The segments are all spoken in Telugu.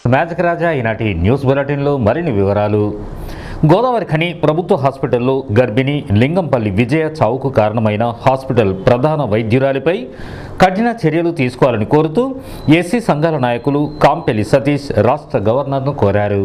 మ్యాజిక్ రాజా ఈనాటి న్యూస్ బులెటిన్లో మరిన్ని వివరాలు గోదావరి ఖని ప్రభుత్వ హాస్పిటల్లో గర్భిణి లింగంపల్లి విజయ చావుకు కారణమైన హాస్పిటల్ ప్రధాన వైద్యురాలిపై కఠిన చర్యలు తీసుకోవాలని కోరుతూ ఎస్సీ సంఘాల నాయకులు కాంపెలి సతీష్ రాష్ట్ర గవర్నర్ను కోరారు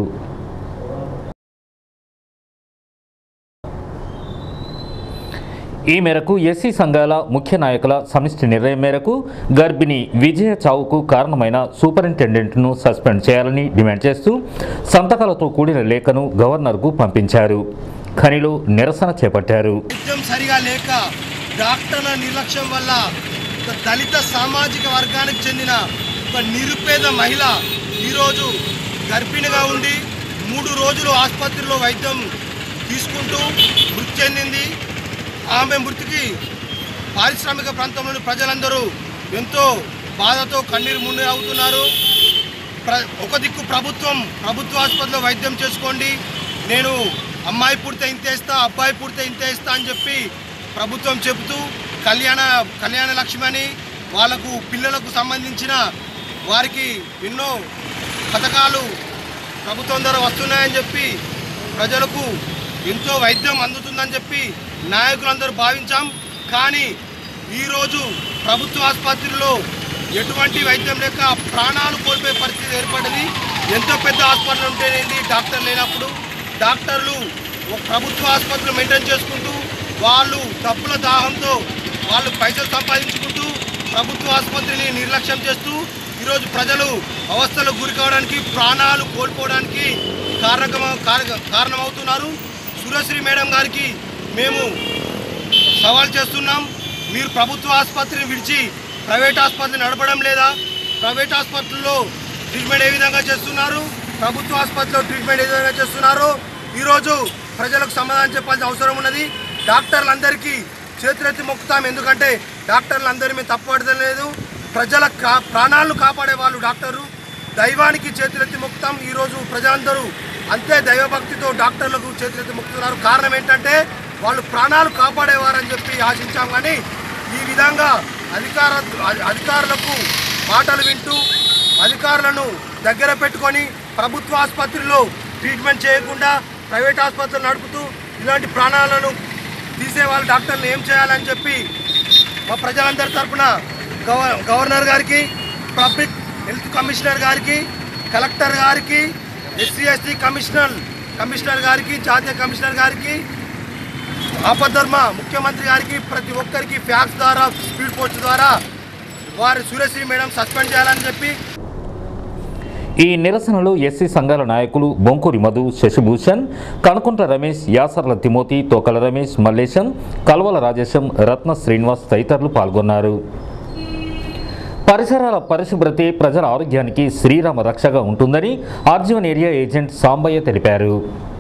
ఈ మేరకు ఎస్సీ సంఘాల ముఖ్య నాయకుల సమిష్టి నిర్ణయం మేరకు గర్భిణి విజయ చావుకు కారణమైన సూపరింటెండెంట్ను సస్పెండ్ చేయాలని డిమాండ్ చేస్తూ సంతకాలతో కూడిన లేఖను గవర్నర్కు పంపించారు ఖనిలో నిరసన చేపట్టారు వైద్యం సరిగా లేక డాక్టర్ల నిర్లక్ష్యం వల్ల ఒక దళిత సామాజిక వర్గానికి చెందిన ఒక నిరుపేద మహిళ ఈరోజు గర్భిణిగా ఉండి మూడు రోజులు ఆసుపత్రిలో వైద్యం తీసుకుంటూ మృతి చెందింది ఆమె మృతికి పారిశ్రామిక ప్రాంతంలోని ప్రజలందరూ ఎంతో బాధతో కన్నీరు మున్నీరు అవుతున్నారు ప్ర ఒక దిక్కు ప్రభుత్వం ప్రభుత్వ ఆసుపత్రిలో వైద్యం చేసుకోండి నేను అమ్మాయి పుడితే ఇంత ఇస్తా అబ్బాయి పుడితే ఇంత ఇస్తా అని చెప్పి ప్రభుత్వం చెబుతూ కళ్యాణ కళ్యాణ లక్ష్మి అని వాళ్ళకు పిల్లలకు సంబంధించిన వారికి ఎన్నో పథకాలు ప్రభుత్వం ద్వారా వస్తున్నాయని చెప్పి ప్రజలకు ఎంతో వైద్యం అందుతుందని చెప్పి నాయకులందరూ భావించాం కానీ ఈరోజు ప్రభుత్వ ఆసుపత్రిలో ఎటువంటి వైద్యం లేక ప్రాణాలు కోల్పోయే పరిస్థితి ఏర్పడింది ఎంతో పెద్ద హాస్పిటల్ ఉంటేనేంటి డాక్టర్ లేనప్పుడు డాక్టర్లు ఒక ప్రభుత్వ ఆసుపత్రిలో మెయింటైన్ చేసుకుంటూ వాళ్ళు డబ్బుల దాహంతో వాళ్ళు పైసలు సంపాదించుకుంటూ ప్రభుత్వ ఆసుపత్రిని నిర్లక్ష్యం చేస్తూ ఈరోజు ప్రజలు అవస్థలకు గురి కావడానికి ప్రాణాలు కోల్పోవడానికి కారణమ కారక- కారణమవుతున్నారు సురశ్రీ మేడం గారికి మేము సవాల్ చేస్తున్నాం మీరు ప్రభుత్వ ఆసుపత్రిని విడిచి ప్రైవేట్ ఆసుపత్రిని నడపడం లేదా ప్రైవేట్ ఆసుపత్రుల్లో ట్రీట్మెంట్ ఏ విధంగా చేస్తున్నారు ప్రభుత్వ ఆసుపత్రిలో ట్రీట్మెంట్ ఏ విధంగా చేస్తున్నారు ఈరోజు ప్రజలకు సమాధానం చెప్పాల్సిన అవసరం ఉన్నది డాక్టర్లందరికీ చేతులెత్తి మొక్కుతాం ఎందుకంటే డాక్టర్లందరి మీద తప్పడడం లేదు ప్రజల కా ప్రాణాలను కాపాడే వాళ్ళు డాక్టరు దైవానికి చేతులెత్తి మొక్కుతాం ఈరోజు ప్రజలందరూ అంతే దైవభక్తితో డాక్టర్లకు చేతులెత్తి మొక్కుతున్నారు కారణం ఏంటంటే వాళ్ళు ప్రాణాలు కాపాడేవారని చెప్పి ఆశించాం కానీ ఈ విధంగా అధికార అధికారులకు మాటలు వింటూ అధికారులను దగ్గర పెట్టుకొని ప్రభుత్వ ఆసుపత్రిలో ట్రీట్మెంట్ చేయకుండా ప్రైవేట్ ఆసుపత్రులు నడుపుతూ ఇలాంటి ప్రాణాలను తీసే వాళ్ళ డాక్టర్లు ఏం చేయాలని చెప్పి మా ప్రజలందరి తరపున గవ గవర్నర్ గారికి పబ్లిక్ హెల్త్ కమిషనర్ గారికి కలెక్టర్ గారికి ఎస్సీ ఎస్టీ కమిషనర్ కమిషనర్ గారికి జాతీయ కమిషనర్ గారికి ఆపద్ధర్మ ముఖ్యమంత్రి గారికి ప్రతి ఒక్కరికి ఫ్యాక్స్ ద్వారా స్పీడ్ పోస్ట్ ద్వారా వారి సురేశ్రీ మేడం సస్పెండ్ చేయాలని చెప్పి ఈ నిరసనలో ఎస్సీ సంఘాల నాయకులు బొంకూరి మధు శశిభూషణ్ కనుకుంట్ల రమేష్ యాసర్ల తిమోతి తోకల రమేష్ మల్లేశం కల్వల రాజేశం రత్న శ్రీనివాస్ తదితరులు పాల్గొన్నారు పరిసరాల పరిశుభ్రతే ప్రజల ఆరోగ్యానికి శ్రీరామ రక్షగా ఉంటుందని ఆర్జీవన్ ఏరియా ఏజెంట్ సాంబయ్య తెలిపారు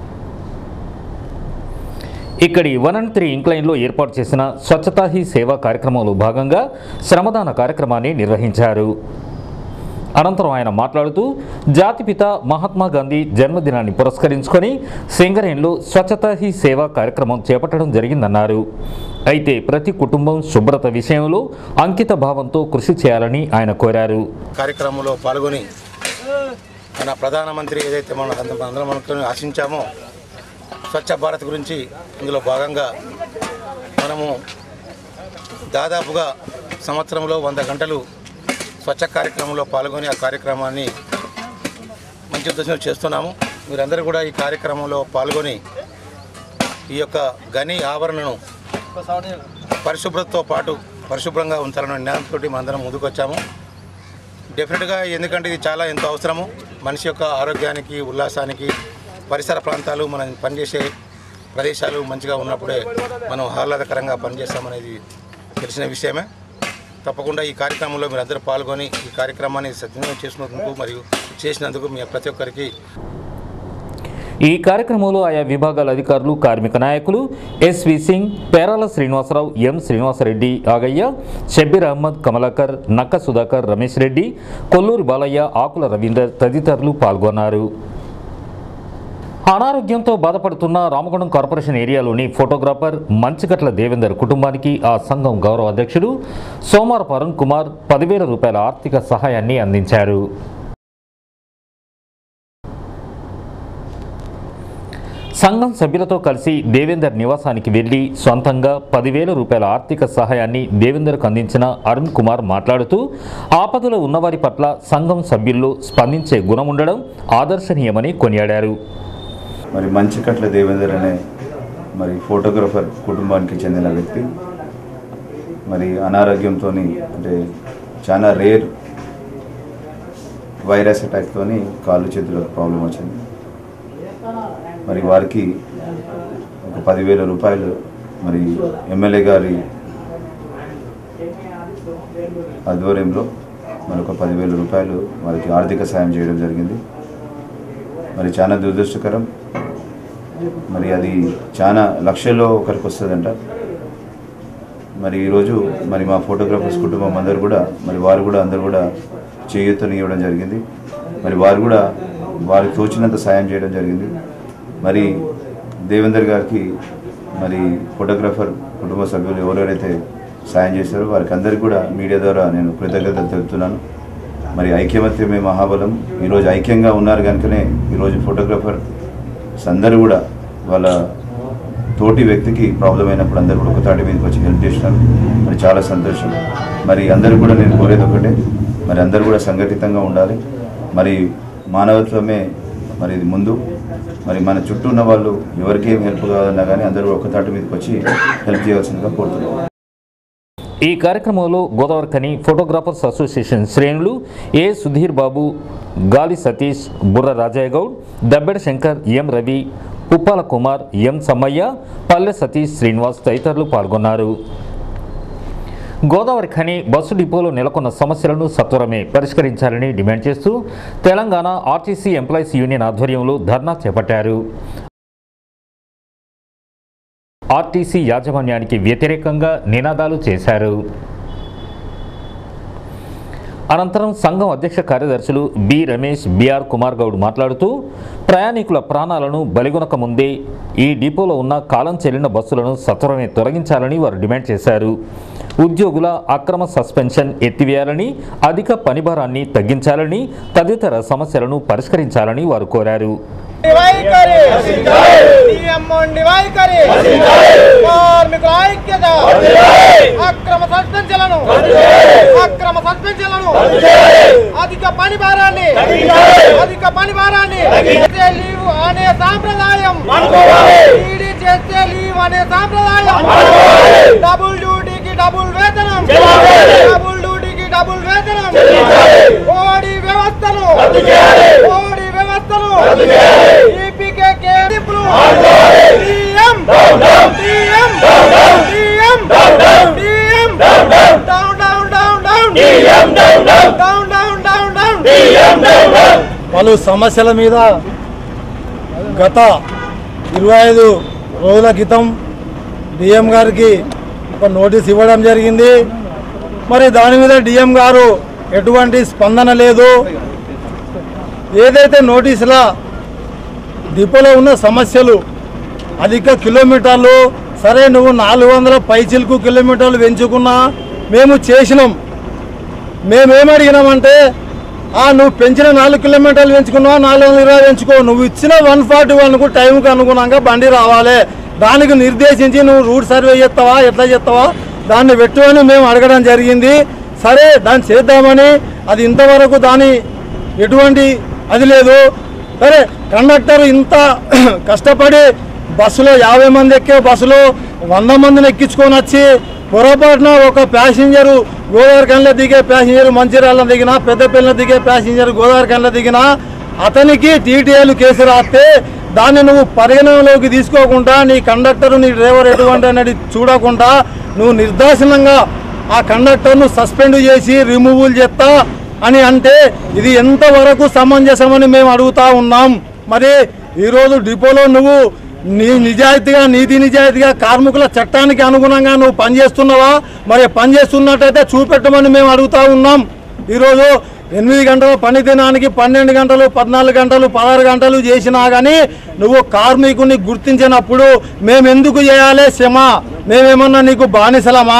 ఇక్కడి వన్ అండ్ త్రీ ఇంక్లైన్లో ఏర్పాటు చేసిన స్వచ్ఛతా హీ సేవా కార్యక్రమంలో భాగంగా శ్రమదాన కార్యక్రమాన్ని నిర్వహించారు అనంతరం ఆయన మాట్లాడుతూ జాతిపిత మహాత్మా గాంధీ జన్మదినాన్ని పురస్కరించుకొని సింగరేణిలో స్వచ్ఛతా హీ సేవా కార్యక్రమం చేపట్టడం జరిగిందన్నారు అయితే ప్రతి కుటుంబం శుభ్రత విషయంలో అంకిత భావంతో కృషి చేయాలని ఆయన కోరారు కార్యక్రమంలో పాల్గొని మన ప్రధానమంత్రి ఏదైతే మనం అంద- అందరం అనుకుని ఆశించామో స్వచ్ఛ భారత్ గురించి ఇందులో భాగంగా మనము దాదాపుగా సంవత్సరంలో వంద గంటలు స్వచ్ఛ కార్యక్రమంలో పాల్గొని ఆ కార్యక్రమాన్ని మంచి ఉద్దేశంతో చేస్తున్నాము మీరందరూ కూడా ఈ కార్యక్రమంలో పాల్గొని ఈ యొక్క గని ఆవరణను పరిశుభ్రతతో పాటు పరిశుభ్రంగా ఉంచాలన్న జ్ఞానంతో మనందరం ముందుకు వచ్చాము డెఫినెట్గా ఎందుకంటే ఇది చాలా ఎంతో అవసరము మనిషి యొక్క ఆరోగ్యానికి ఉల్లాసానికి పరిసర ప్రాంతాలు మనం పనిచేసే ప్రదేశాలు మంచిగా ఉన్నప్పుడే మనం ఆహ్లాదకరంగా పనిచేస్తామనేది తెలిసిన విషయమే తప్పకుండా ఈ కార్యక్రమంలో మీరు అందరూ పాల్గొని ఈ కార్యక్రమాన్ని సద్వినియోగం చేసినందుకు మరియు చేసినందుకు మీ ప్రతి ఒక్కరికి ఈ కార్యక్రమంలో ఆయా విభాగాల అధికారులు కార్మిక నాయకులు ఎస్వి సింగ్ పేరాల శ్రీనివాసరావు ఎం శ్రీనివాసరెడ్డి ఆగయ్య షబ్బీర్ అహ్మద్ కమలాకర్ నక్క సుధాకర్ రమేష్ రెడ్డి కొల్లూరి బాలయ్య ఆకుల రవీందర్ తదితరులు పాల్గొన్నారు అనారోగ్యంతో బాధపడుతున్న రామగుండం కార్పొరేషన్ ఏరియాలోని ఫోటోగ్రాఫర్ మంచిగట్ల దేవేందర్ కుటుంబానికి ఆ సంఘం గౌరవ అధ్యక్షుడు సోమారపు అరుణ్ కుమార్ పదివేల రూపాయల ఆర్థిక సహాయాన్ని అందించారు సంఘం సభ్యులతో కలిసి దేవేందర్ నివాసానికి వెళ్లి సొంతంగా పదివేల రూపాయల ఆర్థిక సహాయాన్ని దేవేందర్కు అందించిన అరుణ్ కుమార్ మాట్లాడుతూ ఆపదలో ఉన్నవారి పట్ల సంఘం సభ్యుల్లో స్పందించే గుణం ఉండడం ఆదర్శనీయమని కొనియాడారు మరి మంచికట్ల దేవేందర్ అనే మరి ఫోటోగ్రఫర్ కుటుంబానికి చెందిన వ్యక్తి మరి అనారోగ్యంతో అంటే చాలా రేర్ వైరస్ అటాక్తో కాళ్ళు చేతులకు ప్రాబ్లం వచ్చింది మరి వారికి ఒక పదివేల రూపాయలు మరి ఎమ్మెల్యే గారి ఆధ్వర్యంలో మరి ఒక పదివేల రూపాయలు వారికి ఆర్థిక సాయం చేయడం జరిగింది మరి చాలా దురదృష్టకరం మరి అది చాలా లక్షల్లో ఒకరికి వస్తుందంట మరి ఈరోజు మరి మా ఫోటోగ్రాఫర్స్ కుటుంబం అందరు కూడా మరి వారు కూడా అందరు కూడా చేయూతనివ్వడం జరిగింది మరి వారు కూడా వారికి తోచినంత సాయం చేయడం జరిగింది మరి దేవేందర్ గారికి మరి ఫోటోగ్రాఫర్ కుటుంబ సభ్యులు ఎవరెవరైతే సాయం చేశారో వారికి అందరికీ కూడా మీడియా ద్వారా నేను కృతజ్ఞతలు తెలుపుతున్నాను మరి ఐక్యమత్యమే మహాబలం ఈరోజు ఐక్యంగా ఉన్నారు కనుకనే ఈరోజు ఫోటోగ్రాఫర్స్ అందరూ కూడా వాళ్ళ తోటి వ్యక్తికి ప్రాబ్లం అయినప్పుడు అందరూ కూడా ఒక తాటి మీదకి వచ్చి హెల్ప్ చేసినారు మరి చాలా సంతోషం మరి అందరూ కూడా నేను కోరేది ఒకటే మరి అందరూ కూడా సంఘటితంగా ఉండాలి మరి మానవత్వమే మరి ఇది ముందు మరి మన చుట్టూ ఉన్న వాళ్ళు ఎవరికి ఏం హెల్ప్ కావాలన్నా కానీ అందరూ ఒక తాటి మీదకి వచ్చి హెల్ప్ చేయాల్సిందిగా కోరుతున్నాను ఈ కార్యక్రమంలో గోదావరికని ఫోటోగ్రాఫర్స్ అసోసియేషన్ శ్రేణులు ఏ సుధీర్ బాబు గాలి సతీష్ బుర్ర రాజయ్య గౌడ్ దబ్బెడ శంకర్ ఎం రవి పుప్పాల కుమార్ ఎం సమ్మయ్య పల్లె సతీష్ శ్రీనివాస్ తదితరులు పాల్గొన్నారు గోదావరి ఖని బస్సు డిపోలో నెలకొన్న సమస్యలను సత్వరమే పరిష్కరించాలని డిమాండ్ చేస్తూ తెలంగాణ ఆర్టీసీ ఎంప్లాయీస్ యూనియన్ ఆధ్వర్యంలో ధర్నా చేపట్టారు ఆర్టీసీ యాజమాన్యానికి వ్యతిరేకంగా నినాదాలు చేశారు అనంతరం సంఘం అధ్యక్ష కార్యదర్శులు బి రమేష్ బిఆర్ కుమార్ గౌడ్ మాట్లాడుతూ ప్రయాణికుల ప్రాణాలను బలిగొనక ముందే ఈ డిపోలో ఉన్న కాలం చెల్లిన బస్సులను సత్వరమే తొలగించాలని వారు డిమాండ్ చేశారు ఉద్యోగుల అక్రమ సస్పెన్షన్ ఎత్తివేయాలని అధిక పనిభారాన్ని తగ్గించాలని తదితర సమస్యలను పరిష్కరించాలని వారు కోరారు వైఖరి సీఎంఓండి వైఖరి కార్మికుల ఐక్యత అక్రమ సస్పెన్షన్లను అక్రమ సస్పెన్షన్లను అధిక పని భారాన్ని అధిక పని భారాన్ని చేస్తే లీవ్ అనే సాంప్రదాయం ఈడీ చేస్తే లీవ్ అనే సాంప్రదాయం డబుల్ డ్యూటీకి డబుల్ వేతనం డబుల్ డ్యూటీకి డబుల్ వేతనం ఓడి వ్యవస్థను ఓడి వ్యవస్థను ఈపీకే కేంద్రులు CM CM CM CM down down down down CM down down down down down CM down పలు సమస్యల మీద గత ఇరవై ఐదు రోజుల క్రితం డిఎం గారికి ఒక నోటీస్ ఇవ్వడం జరిగింది మరి దాని మీద డిఎం గారు ఎటువంటి స్పందన లేదు ఏదైతే నోటీసుల డిపోలో ఉన్న సమస్యలు అధిక కిలోమీటర్లు సరే నువ్వు నాలుగు వందల పైచిలకు కిలోమీటర్లు పెంచుకున్నా మేము చేసినాం మేమేమడిగినామంటే ఆ నువ్వు పెంచిన నాలుగు కిలోమీటర్లు పెంచుకున్నావు నాలుగు వందల ఇరవై పెంచుకో నువ్వు ఇచ్చిన వన్ ఫార్టీ వన్కు టైంకి అనుగుణంగా బండి రావాలి దానికి నిర్దేశించి నువ్వు రూట్ సర్వే చేస్తావా ఎట్లా చేస్తావా దాన్ని పెట్టు అని మేము అడగడం జరిగింది సరే దాన్ని చేద్దామని అది ఇంతవరకు దాని ఎటువంటి అది లేదు సరే కండక్టర్ ఇంత కష్టపడి బస్సులో యాభై మంది ఎక్కే బస్సులో వంద మందిని ఎక్కించుకొని వచ్చి పొరపాటున ఒక ప్యాసింజరు గోదావరి కన్లో దిగే ప్యాసింజర్ మంచిర్యాల దిగిన పెద్దపల్లిలో దిగే ప్యాసింజర్ గోదావరి కన్లో దిగిన అతనికి టీటీఏలు కేసు రాస్తే దాన్ని నువ్వు పరిగణనలోకి తీసుకోకుండా నీ కండక్టర్ నీ డ్రైవర్ ఎటువంటి అనేది చూడకుండా నువ్వు నిర్దాసనంగా ఆ కండక్టర్ను సస్పెండ్ చేసి రిమూవల్ చేస్తా అని అంటే ఇది ఎంతవరకు సమంజసమని మేము అడుగుతా ఉన్నాం మరి ఈరోజు డిపోలో నువ్వు నీ నిజాయితీగా నీతి నిజాయితీగా కార్మికుల చట్టానికి అనుగుణంగా నువ్వు పనిచేస్తున్నావా మరి పనిచేస్తున్నట్టయితే చూపెట్టమని మేము అడుగుతా ఉన్నాం ఈరోజు ఎనిమిది గంటల పని దినానికి పన్నెండు గంటలు పద్నాలుగు గంటలు పదహారు గంటలు చేసినా కానీ నువ్వు కార్మికుని గుర్తించినప్పుడు మేము ఎందుకు చేయాలి శ్రమ మేమేమన్నా నీకు బానిసలమా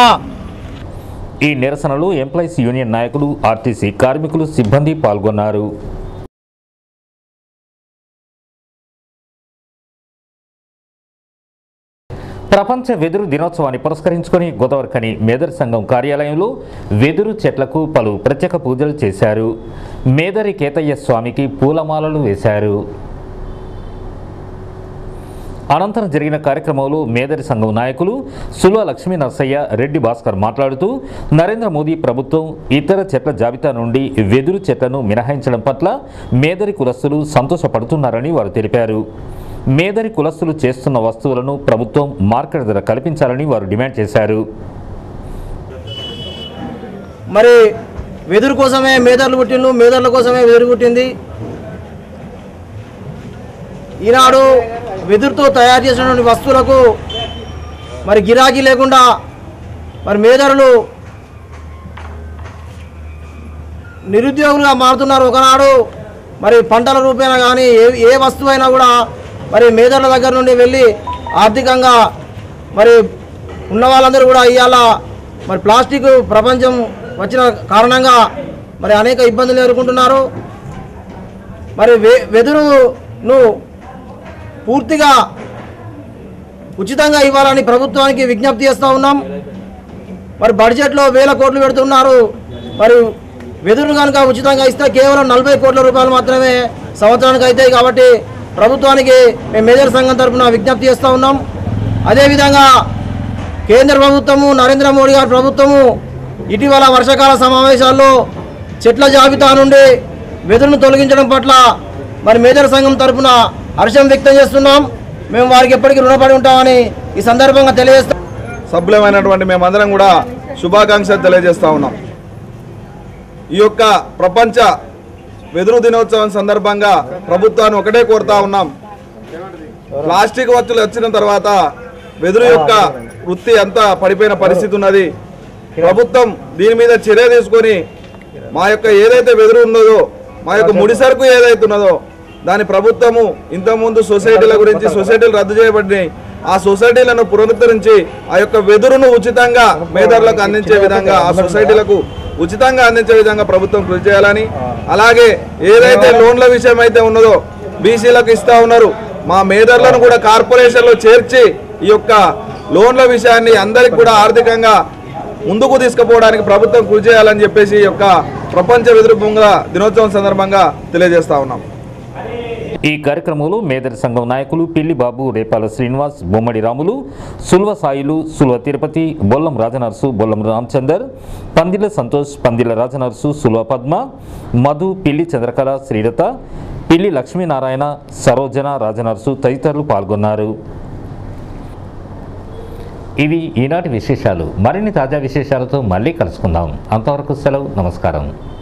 ఈ నిరసనలో ఎంప్లాయీస్ యూనియన్ నాయకులు ఆర్టీసీ కార్మికులు సిబ్బంది పాల్గొన్నారు ప్రపంచ వెదురు దినోత్సవాన్ని పురస్కరించుకొని గోదావరికని మేదరి సంఘం కార్యాలయంలో వెదురు చెట్లకు పలు ప్రత్యేక పూజలు చేశారు మేదరి కేతయ్య స్వామికి పూలమాలలు వేశారు అనంతరం జరిగిన కార్యక్రమంలో మేదరి సంఘం నాయకులు సుల్వ లక్ష్మీ నరసయ్య రెడ్డి భాస్కర్ మాట్లాడుతూ నరేంద్ర మోదీ ప్రభుత్వం ఇతర చెట్ల జాబితా నుండి వెదురు చెట్లను మినహాయించడం పట్ల మేదరి కులస్తులు సంతోషపడుతున్నారని వారు తెలిపారు మేదరి కులస్తులు చేస్తున్న వస్తువులను ప్రభుత్వం మార్కెట్ ధర కల్పించాలని వారు డిమాండ్ చేశారు మరి వెదురు కోసమే మేదర్లు పుట్టిండు మేదర్ల కోసమే వెదురు పుట్టింది ఈనాడు వెదురుతో తయారు చేసినటువంటి వస్తువులకు మరి గిరాకీ లేకుండా మరి మేదరులు నిరుద్యోగులుగా మారుతున్నారు ఒకనాడు మరి పంటల రూపేణా కానీ ఏ ఏ వస్తువైనా కూడా మరి మేదర్ల దగ్గర నుండి వెళ్ళి ఆర్థికంగా మరి ఉన్న వాళ్ళందరూ కూడా ఇవాళ మరి ప్లాస్టిక్ ప్రపంచం వచ్చిన కారణంగా మరి అనేక ఇబ్బందులు ఎదుర్కొంటున్నారు మరి వె వెదురును పూర్తిగా ఉచితంగా ఇవ్వాలని ప్రభుత్వానికి విజ్ఞప్తి చేస్తూ ఉన్నాం మరి బడ్జెట్లో వేల కోట్లు పెడుతున్నారు మరి వెదురు కనుక ఉచితంగా ఇస్తే కేవలం నలభై కోట్ల రూపాయలు మాత్రమే సంవత్సరానికి అవుతాయి కాబట్టి ప్రభుత్వానికి మేము మేజర్ సంఘం తరఫున విజ్ఞప్తి చేస్తూ ఉన్నాం అదేవిధంగా కేంద్ర ప్రభుత్వము నరేంద్ర మోడీ గారి ప్రభుత్వము ఇటీవల వర్షాకాల సమావేశాల్లో చెట్ల జాబితా నుండి వెదురును తొలగించడం పట్ల మరి మేజర్ సంఘం తరఫున హర్షం వ్యక్తం చేస్తున్నాం మేము వారికి ఎప్పటికీ రుణపడి ఉంటామని ఈ సందర్భంగా తెలియజేస్తాం సభ్యులమైనటువంటి మేమందరం కూడా శుభాకాంక్షలు తెలియజేస్తా ఉన్నాం ఈ యొక్క ప్రపంచ వెదురు దినోత్సవం సందర్భంగా ప్రభుత్వాన్ని ఒకటే కోరుతా ఉన్నాం ప్లాస్టిక్ వస్తువులు వచ్చిన తర్వాత వెదురు యొక్క వృత్తి అంతా పడిపోయిన పరిస్థితి ఉన్నది ప్రభుత్వం దీని మీద చర్య తీసుకొని మా యొక్క ఏదైతే వెదురు ఉన్నదో మా యొక్క ముడి సరుకు ఏదైతే ఉన్నదో దాని ప్రభుత్వము ఇంతకుముందు సొసైటీల గురించి సొసైటీలు రద్దు చేయబడినాయి ఆ సొసైటీలను పునరుద్ధరించి ఆ యొక్క వెదురును ఉచితంగా మేదర్లకు అందించే విధంగా ఆ సొసైటీలకు ఉచితంగా అందించే విధంగా ప్రభుత్వం కృషి చేయాలని అలాగే ఏదైతే లోన్ల విషయం అయితే ఉన్నదో బీసీలకు ఇస్తా ఉన్నారు మా మేదర్లను కూడా కార్పొరేషన్లో చేర్చి ఈ యొక్క లోన్ల విషయాన్ని అందరికి కూడా ఆర్థికంగా ముందుకు తీసుకుపోవడానికి ప్రభుత్వం కృషి చేయాలని చెప్పేసి ఈ యొక్క ప్రపంచ వెదురు భూముల దినోత్సవం సందర్భంగా తెలియజేస్తా ఉన్నాం ఈ కార్యక్రమంలో మేదరి సంఘం నాయకులు పిల్లి బాబు రేపాల శ్రీనివాస్ బొమ్మడి రాములు సుల్వ సాయిలు సుల్వ తిరుపతి బొల్లం రాజనర్సు బొల్లం రామచందర్ పందిల సంతోష్ పందిల రాజనర్సు సుల్వ పద్మ మధు పిల్లి చంద్రకళ శ్రీలత పిల్లి లక్ష్మీనారాయణ సరోజన రాజనర్సు తదితరులు పాల్గొన్నారు ఇవి ఈనాటి విశేషాలు మరిన్ని తాజా విశేషాలతో మళ్ళీ కలుసుకుందాం అంతవరకు సెలవు నమస్కారం